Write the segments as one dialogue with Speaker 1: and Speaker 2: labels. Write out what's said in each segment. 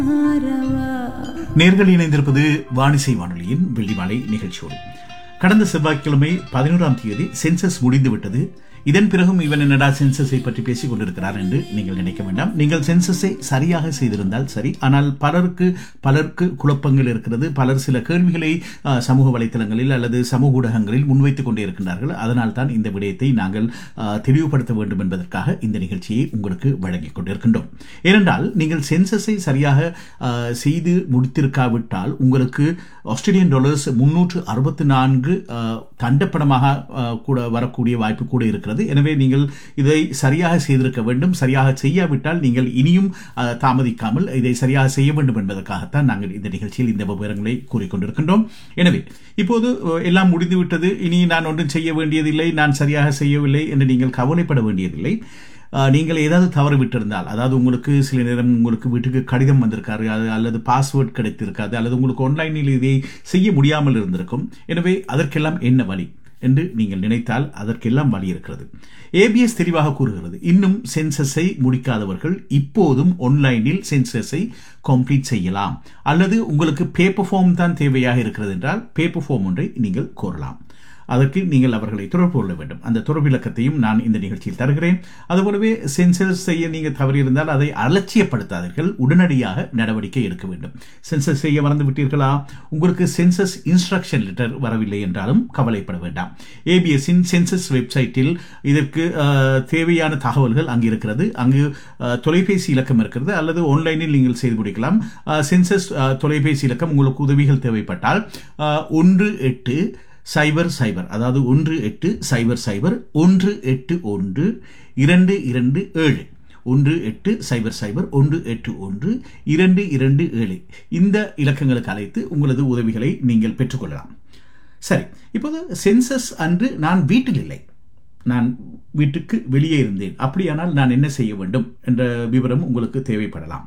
Speaker 1: நேர்கள் இணைந்திருப்பது வானிசை வானொலியின் வெள்ளிமாலை நிகழ்ச்சியோடு கடந்த செவ்வாய்க்கிழமை பதினோராம் தேதி சென்சஸ் முடிந்துவிட்டது இதன் பிறகும் இவன் என்னடா சென்சஸை பற்றி பேசிக் கொண்டிருக்கிறார் என்று நீங்கள் நினைக்க வேண்டாம் நீங்கள் சென்சஸை சரியாக செய்திருந்தால் சரி ஆனால் பலருக்கு பலருக்கு குழப்பங்கள் இருக்கிறது பலர் சில கேள்விகளை அஹ், சமூக வலைத்தளங்களில் அல்லது சமூக ஊடகங்களில் முன்வைத்துக் கொண்டே இருக்கின்றார்கள் அதனால் தான் இந்த விடயத்தை நாங்கள் அஹ், தெளிவுபடுத்த வேண்டும் என்பதற்காக இந்த நிகழ்ச்சியை உங்களுக்கு வழங்கிக் கொண்டிருக்கின்றோம் ஏனென்றால் நீங்கள் சென்சஸை சரியாக அஹ், செய்து முடித்திருக்காவிட்டால் உங்களுக்கு ஆஸ்திரேலியன் டாலர்ஸ் முன்னூற்று அறுபத்தி நான்கு தண்டப்பணமாக அஹ், கூட வரக்கூடிய வாய்ப்பு கூட இருக்கிறது எனவே நீங்கள் இதை சரியாக செய்திருக்க வேண்டும் சரியாக செய்யாவிட்டால் நீங்கள் இனியும் அஹ், தாமதிக்காமல் இதை சரியாக செய்ய வேண்டும் என்பதற்காகத்தான் நாங்கள் இந்த நிகழ்ச்சியில் இந்த விவரங்களை கூறிக்கொண்டிருக்கின்றோம் எனவே இப்போது அஹ், எல்லாம் முடிந்துவிட்டது இனி நான் ஒன்றும் செய்ய வேண்டியதில்லை நான் சரியாக செய்யவில்லை என்று நீங்கள் கவலைப்பட வேண்டியதில்லை அஹ், நீங்கள் ஏதாவது தவறு விட்டிருந்தால் அதாவது உங்களுக்கு சில நேரம் உங்களுக்கு வீட்டுக்கு கடிதம் வந்திருக்காரு அது அல்லது பாஸ்வேர்ட் கிடைத்திருக்காது அல்லது உங்களுக்கு ஆன்லைனில் இதை செய்ய முடியாமல் இருந்திருக்கும் எனவே அதற்கெல்லாம் என்ன வழி என்று நீங்கள் நினைத்தால் அதற்கெல்லாம் வழி இருக்கிறது ஏபிஎஸ் தெளிவாக கூறுகிறது இன்னும் சென்சஸை முடிக்காதவர்கள் இப்போதும் ஆன்லைனில் சென்சஸை கம்ப்ளீட் செய்யலாம் அல்லது உங்களுக்கு பேப்பர் ஃபார்ம் தான் தேவையாக இருக்கிறது என்றால் பேப்பர் ஃபார்ம் ஒன்றை நீங்கள் கோரலாம் அதற்கு நீங்கள் அவர்களை தொடர்பு கொள்ள வேண்டும் அந்த தொடர்பு இலக்கத்தையும் நான் இந்த நிகழ்ச்சியில் தருகிறேன் அதுபோலவே சென்சஸ் செய்ய நீங்கள் தவறியிருந்தால் அதை அலட்சியப்படுத்தாதீர்கள் உடனடியாக நடவடிக்கை எடுக்க வேண்டும் சென்சஸ் செய்ய மறந்து விட்டீர்களா உங்களுக்கு சென்சஸ் இன்ஸ்ட்ரக்ஷன் லெட்டர் வரவில்லை என்றாலும் கவலைப்பட வேண்டாம் ஏபிஎஸ்ஸின் சென்சஸ் வெப்சைட்டில் இதற்கு அஹ், தேவையான தகவல்கள் அங்கு இருக்கிறது அங்கு அஹ், தொலைபேசி இலக்கம் இருக்கிறது அல்லது ஆன்லைனில் நீங்கள் செய்து முடிக்கலாம் அஹ், சென்சஸ் அஹ், தொலைபேசி இலக்கம் உங்களுக்கு உதவிகள் தேவைப்பட்டால் அஹ், ஒன்று எட்டு சைபர் சைபர் அதாவது ஒன்று எட்டு சைபர் சைபர் ஒன்று எட்டு ஒன்று இரண்டு இரண்டு ஏழு ஒன்று எட்டு சைபர் சைபர் ஒன்று எட்டு ஒன்று இரண்டு இரண்டு ஏழு இந்த இலக்கங்களுக்கு அழைத்து உங்களது உதவிகளை நீங்கள் பெற்றுக்கொள்ளலாம் சரி இப்போது சென்சஸ் அன்று நான் வீட்டில் இல்லை நான் வீட்டுக்கு வெளியே இருந்தேன் அப்படியானால் நான் என்ன செய்ய வேண்டும் என்ற விவரம் உங்களுக்கு தேவைப்படலாம்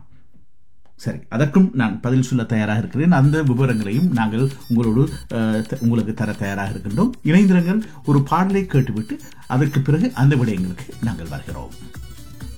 Speaker 1: சரி அதற்கும் நான் பதில் சொல்ல தயாராக இருக்கிறேன் அந்த விவரங்களையும் நாங்கள் உங்களோடு அஹ், த- உங்களுக்கு தர தயாராக இருக்கின்றோம் இணைந்திருங்கள் ஒரு பாடலை கேட்டுவிட்டு அதற்கு பிறகு அந்த விடயங்களுக்கு நாங்கள் வருகிறோம்